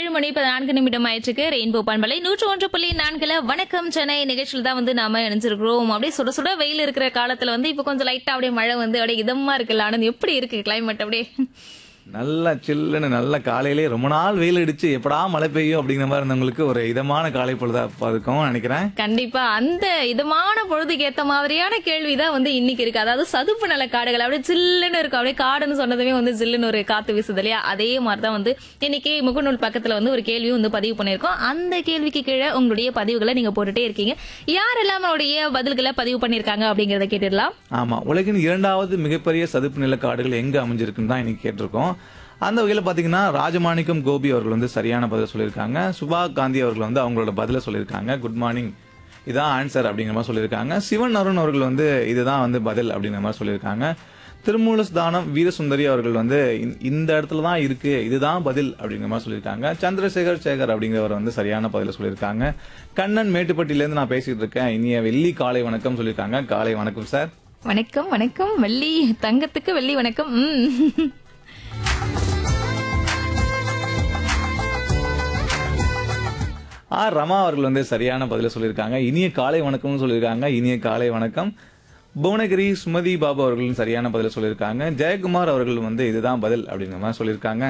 ஏழு மணி பதினான்கு நிமிடம் ஆயிடுச்சு ரெயின்போ பண்பலை நூற்று ஒன்று புள்ளி நான்குல வணக்கம் சென்னை நிகழ்ச்சியில் தான் வந்து நாம இணைஞ்சிருக்கிறோம் அப்படியே சுட சுட வெயில் இருக்கிற காலத்துல வந்து இப்போ கொஞ்சம் லைட்டா அப்படியே மழை வந்து அப்படியே இதமா இருக்குல்ல ஆனந்த் எப்படி இருக்கு கிளைமேட் அப்படியே நல்லா சில்லுன்னு நல்ல காலையிலே ரொம்ப நாள் வெயில் அடிச்சு எப்படா மழை பெய்யும் அப்படிங்கிற மாதிரி இருந்தவங்களுக்கு ஒரு இதமான காலை பொழுதா இருக்கும் நினைக்கிறேன் கண்டிப்பா அந்த இதமான பொழுதுக்கு ஏத்த மாதிரியான கேள்விதான் வந்து இன்னைக்கு இருக்கு அதாவது சதுப்பு நில காடுகள் அப்படியே சில்லுன்னு இருக்கும் அப்படியே காடுன்னு சொன்னதுமே வந்து ஜில்லுன்னு ஒரு காத்து வீசுது இல்லையா அதே மாதிரிதான் வந்து இன்னைக்கு முகநூல் பக்கத்துல வந்து ஒரு கேள்வியும் வந்து பதிவு பண்ணிருக்கோம் அந்த கேள்விக்கு கீழே உங்களுடைய பதிவுகளை நீங்க போட்டுட்டே இருக்கீங்க யாரெல்லாம் அவருடைய பதில்களை பதிவு பண்ணிருக்காங்க அப்படிங்கறத கேட்டுடலாம் ஆமா உலகின் இரண்டாவது மிகப்பெரிய சதுப்பு நில காடுகள் எங்க அமைஞ்சிருக்குன்னு தான் இன்னைக்கு கேட்டிருக்கோம் அந்த வகையில பாத்தீங்கன்னா ராஜமாணிக்கம் கோபி அவர்கள் வந்து சரியான பதில் சொல்லியிருக்காங்க சுபா காந்தி அவர்கள் வந்து அவங்களோட பதில சொல்லியிருக்காங்க குட் மார்னிங் இதான் ஆன்சர் அப்படிங்கிற மாதிரி சொல்லியிருக்காங்க சிவன் அருண் அவர்கள் வந்து இதுதான் வந்து பதில் அப்படிங்கிற மாதிரி சொல்லியிருக்காங்க திருமூலஸ்தானம் வீரசுந்தரி அவர்கள் வந்து இந்த- இந்த இடத்துல தான் இருக்கு இதுதான் பதில் அப்படிங்கிற மாதிரி சொல்லியிருக்காங்க சந்திரசேகர் சேகர் அப்படிங்கிறவர் வந்து சரியான பதில சொல்லியிருக்காங்க கண்ணன் மேட்டுப்பட்டியிலேருந்து நான் பேசிட்டு இருக்கேன் இனிய வெள்ளி காலை வணக்கம் சொல்லியிருக்காங்க காலை வணக்கம் சார் வணக்கம் வணக்கம் வெள்ளி தங்கத்துக்கு வெள்ளி வணக்கம் ம். ஆர் ரமா அவர்கள் வந்து சரியான பதில சொல்லியிருக்காங்க இனிய காலை வணக்கம்னு சொல்லியிருக்காங்க இனிய காலை வணக்கம் புவனகிரி சுமதி பாபு அவர்களும் சரியான பதில சொல்லியிருக்காங்க ஜெயக்குமார் அவர்கள் வந்து இதுதான் பதில் அப்படிங்கிற மாதிரி சொல்லியிருக்காங்க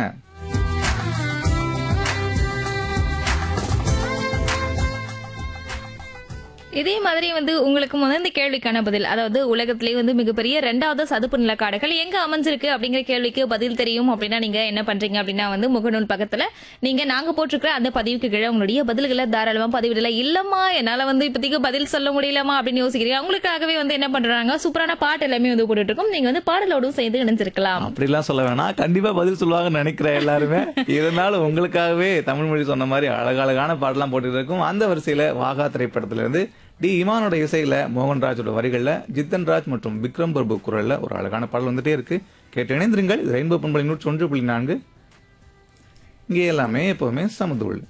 இதே மாதிரி வந்து உங்களுக்கு வந்து இந்த கேள்விக்கான பதில் அதாவது உலகத்திலேயே வந்து மிகப்பெரிய ரெண்டாவது சதுப்பு நிலக்காடுகள் எங்க அமைஞ்சிருக்கு அப்படிங்கிற கேள்விக்கு பதில் தெரியும் அப்படின்னா நீங்க என்ன பண்றீங்க அப்படின்னா வந்து முகநூல் பக்கத்துல நீங்க நாங்க போட்டிருக்கிற அந்த பதிவுக்கு கீழே உங்களுடைய பதில்களை தாராளமா பதிவிடல இல்லம்மா என்னால வந்து இப்போதைக்கு பதில் சொல்ல முடியலமா அப்படின்னு யோசிக்கிறீங்க உங்களுக்காகவே வந்து என்ன பண்றாங்க சூப்பரான பாட்டு எல்லாமே வந்து போட்டுட்டு இருக்கோம் நீங்க வந்து பாடலோடும் சேர்ந்து இணைஞ்சிருக்கலாம் அப்படிலாம் சொல்ல வேணாம் கண்டிப்பா பதில் சொல்லுவாங்கன்னு நினைக்கிறேன் எல்லாருமே இருந்தாலும் உங்களுக்காகவே தமிழ் மொழி சொன்ன மாதிரி அழகழகான பாடலாம் போட்டுட்டு இருக்கும் அந்த வரிசையில வாகா திரைப்படத்துல இருந்து டி இமானோட இசையில மோகன்ராஜோட வரிகள்ல ஜித்தன் ராஜ் மற்றும் விக்ரம் பிரபு குரல்ல ஒரு அழகான பாடல் வந்துட்டே இருக்கு கேட்டு இணைந்திருங்கள் இது ரெயின்போ பண்பலை நூற்றி ஒன்று புள்ளி நான்கு இங்கே எல்லாமே எப்பவுமே சமதுள்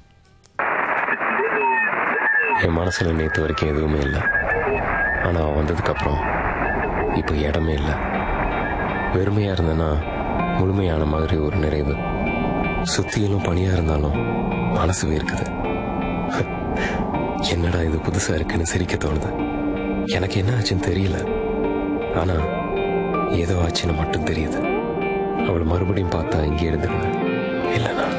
என் மனசுல நேற்று வரைக்கும் எதுவுமே இல்லை ஆனால் அவன் வந்ததுக்கப்புறம் இப்போ இடமே இல்லை வெறுமையாக இருந்தேன்னா முழுமையான மாதிரி ஒரு நிறைவு சுத்தியிலும் பனியாக இருந்தாலும் மனசு வேர்க்குது என்னடா இது புதுசாக இருக்குன்னு சிரிக்க தோணுது எனக்கு என்ன ஆச்சுன்னு தெரியல ஆனால் ஏதோ ஆச்சுன்னு மட்டும் தெரியுது அவளை மறுபடியும் பார்த்தா இங்கே இருந்துருவேன் இல்லைனா